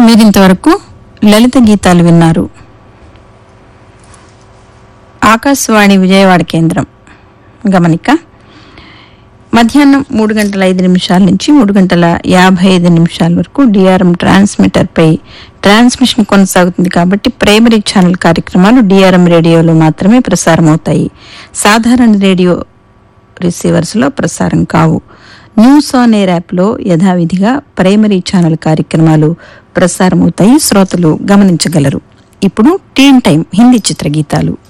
మీరింతవరకు లలిత గీతాలు విన్నారు ఆకాశవాణి విజయవాడ కేంద్రం గమనిక మధ్యాహ్నం మూడు గంటల ఐదు నిమిషాల నుంచి మూడు గంటల యాభై ఐదు నిమిషాల వరకు డిఆర్ఎం ట్రాన్స్మిటర్పై ట్రాన్స్మిషన్ కొనసాగుతుంది కాబట్టి ప్రైమరీ ఛానల్ కార్యక్రమాలు డిఆర్ఎం రేడియోలో మాత్రమే ప్రసారం అవుతాయి సాధారణ రేడియో రిసీవర్స్లో ప్రసారం కావు న్యూస్ ఆన్ ఎయిర్ యాప్లో యథావిధిగా ప్రైమరీ ఛానల్ కార్యక్రమాలు ప్రసారమవుతాయి శ్రోతలు గమనించగలరు ఇప్పుడు టీన్ టైం హిందీ చిత్రగీతాలు